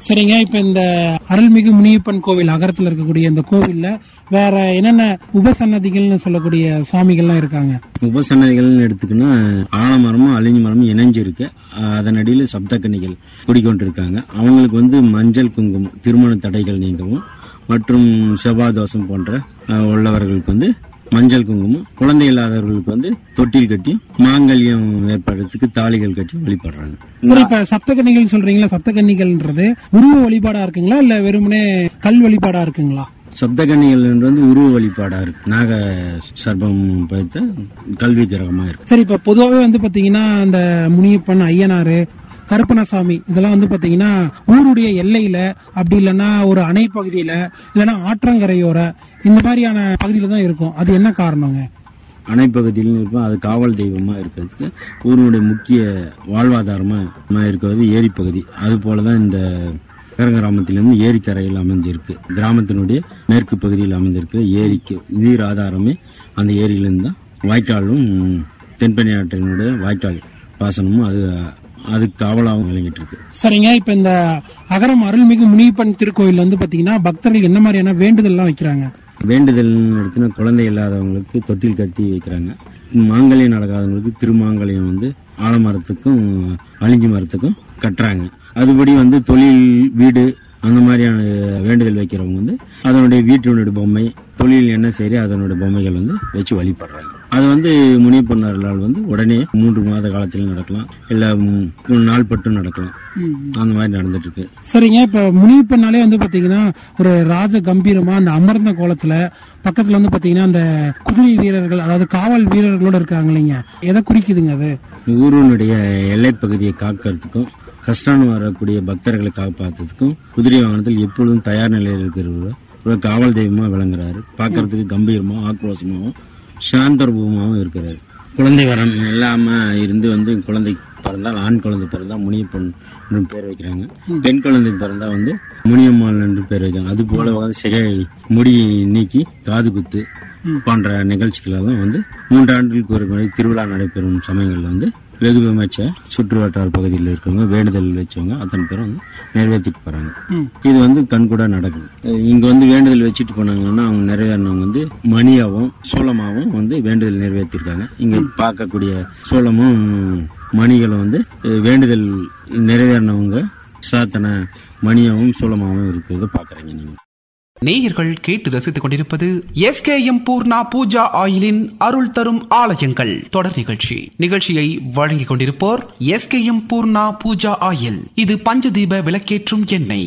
சரிங்க இப்ப இந்த அருள்மிகு முனியப்பன் கோவில் அகரத்துல இருக்கக்கூடிய இந்த கோவில்ல வேற என்னென்ன உபசன்னதிகள்னு சொல்லக்கூடிய சுவாமிகள்லாம் இருக்காங்க உபசன்னதிகள்னு எடுத்துக்கினா ஆலமரமும் அழிஞ்சு மரமும் இணைஞ்சு இருக்கு அஹ் அதன் அடியில் சப்தக்கன்னிகள் குடிக்கொண்டிருக்காங்க அவங்களுக்கு வந்து மஞ்சள் குங்குமம் திருமண தடைகள் நீங்கவும் மற்றும் செவ்வாய் தோஷம் போன்ற அஹ், உள்ளவர்களுக்கு வந்து மஞ்சள் குங்குமம் குழந்தை இல்லாதவர்களுக்கு வந்து தொட்டில் கட்டி மாங்கல்யம் ஏற்படுறதுக்கு தாலிகள் கட்டி வழிபடுறாங்க சரி இப்ப சப்தகன்னிகள் சொல்றீங்களா சப்தகன்னிகள்ன்றது உருவ வழிபாடா இருக்குங்களா இல்ல வெறுமனே கல் வழிபாடா இருக்குங்களா சப்தகன்னிகள் வந்து உருவ வழிபாடா இருக்கு நாக சர்ப்பம் படைத்த கல்வி கிரகமா இருக்கு சரி இப்ப பொதுவாகவே வந்து பாத்தீங்கன்னா இந்த முனியப்பன் ஐயனாரு கருப்பணசாமி இதெல்லாம் வந்து பாத்தீங்கன்னா ஊருடைய எல்லையில அப்படி இல்லைன்னா ஒரு அணை பகுதியில இல்லைன்னா ஆற்றங்கரையோர இந்த மாதிரியான பகுதியில தான் இருக்கும் அது என்ன காரணங்க அணைப்பகுதியிலும் இருக்கும் அது காவல் தெய்வமா இருக்கிறதுக்கு ஊரினுடைய முக்கிய வாழ்வாதாரமா இருக்கிறது ஏரிப்பகுதி அது போலதான் இந்த கிராமத்திலிருந்து ஏரிக்கரையில் அமைஞ்சிருக்கு கிராமத்தினுடைய மேற்கு பகுதியில் அமைந்திருக்கு ஏரிக்கு நீர் ஆதாரமே அந்த ஏரியிலிருந்து தான் வாய்க்காலும் தென்பெண்ணை ஆற்றினுடைய வாய்க்கால் பாசனமும் அது அதுக்கு காவலாகவும் விளங்கிட்டு இருக்கு சரிங்க இப்ப இந்த அகரம் அருள்மிகு முனியப்பன் திருக்கோயில் வந்து பாத்தீங்கன்னா பக்தர்கள் என்ன மாதிரியான வேண்டுதல்லாம் வைக்கிறாங்க வேண்டுதல் எடுத்துனா குழந்தை இல்லாதவங்களுக்கு தொட்டில் கட்டி வைக்கிறாங்க மாங்கல்யம் நடக்காதவங்களுக்கு திருமாங்கல்யம் வந்து ஆலமரத்துக்கும் அழிஞ்சி மரத்துக்கும் கட்டுறாங்க அதுபடி வந்து தொழில் வீடு அந்த மாதிரியான வேண்டுதல் வைக்கிறவங்க வந்து அதனுடைய வீட்டினுடைய பொம்மை தொழில் என்ன சரி அதனுடைய பொம்மைகள் வந்து வச்சு வழிபடுறாங்க அது வந்து முனியப்பன்னார்களால் வந்து உடனே மூன்று மாத காலத்தில் நடக்கலாம் இல்ல மூணு நாள் பட்டும் நடக்கலாம் அந்த மாதிரி நடந்துட்டு இருக்கு சரிங்க இப்ப முனியப்பனாலே வந்து பாத்தீங்கன்னா ஒரு ராஜ கம்பீரமா அந்த அமர்ந்த கோலத்துல பக்கத்துல வந்து பாத்தீங்கன்னா அந்த குதிரை வீரர்கள் அதாவது காவல் வீரர்களோட இருக்காங்க இல்லைங்க எதை குறிக்குதுங்க அது ஊரினுடைய எல்லைப் பகுதியை காக்கிறதுக்கும் கஷ்டம் வரக்கூடிய பக்தர்களை காப்பாற்றுறதுக்கும் குதிரை வாகனத்தில் எப்பொழுதும் தயார் நிலையில் இருக்கிறவர் ஒரு காவல் தெய்வமா விளங்குறாரு பார்க்கறதுக்கு கம்பீரமா ஆக்ரோஷமாவும் சாந்தரூபமாகவும் இருக்கிறாரு குழந்தை வரம் இல்லாம இருந்து வந்து குழந்தை பிறந்தால் ஆண் குழந்தை பிறந்தா முனியப்பன் என்று பேர் வைக்கிறாங்க பெண் குழந்தை பிறந்தா வந்து முனியம்மாள் என்று பேர் வைக்கிறாங்க அது போல வந்து சிகை முடியை நீக்கி காது குத்து போன்ற நிகழ்ச்சிகள் எல்லாம் வந்து மூன்று ஆண்டுகளுக்கு ஒரு முறை திருவிழா நடைபெறும் சமயங்கள்ல வந்து வெகு விமர்ச சுற்று வட்டார பகுதியில் இருக்கவங்க வேண்டுதல் வச்சவங்க அத்தனை பேரும் வந்து நிறைவேற்றிட்டு போறாங்க இது வந்து கண்கூட நடக்குது அஹ் இங்க வந்து வேண்டுதல் வச்சுட்டு போனாங்கன்னா அவங்க நிறைவேறினவங்க வந்து மணியாவும் சோளமாவும் வந்து வேண்டுதல் நிறைவேற்றிருக்காங்க இங்க பார்க்கக்கூடிய சோளமும் மணிகளும் வந்து அஹ் வேண்டுதல் நிறைவேறினவங்க சாத்தன மணியாவும் சோளமாவும் இருக்கிறத பாக்குறீங்க நீங்க நேயர்கள் கேட்டு ரசித்துக் கொண்டிருப்பது எஸ்கேஎம் பூர்ணா பூஜா ஆயிலின் அருள் தரும் ஆலயங்கள் தொடர் நிகழ்ச்சி நிகழ்ச்சியை வழங்கிக் கொண்டிருப்போர் எஸ்கேஎம் பூர்ணா பூஜா ஆயில் இது பஞ்சதீப விளக்கேற்றும் எண்ணெய்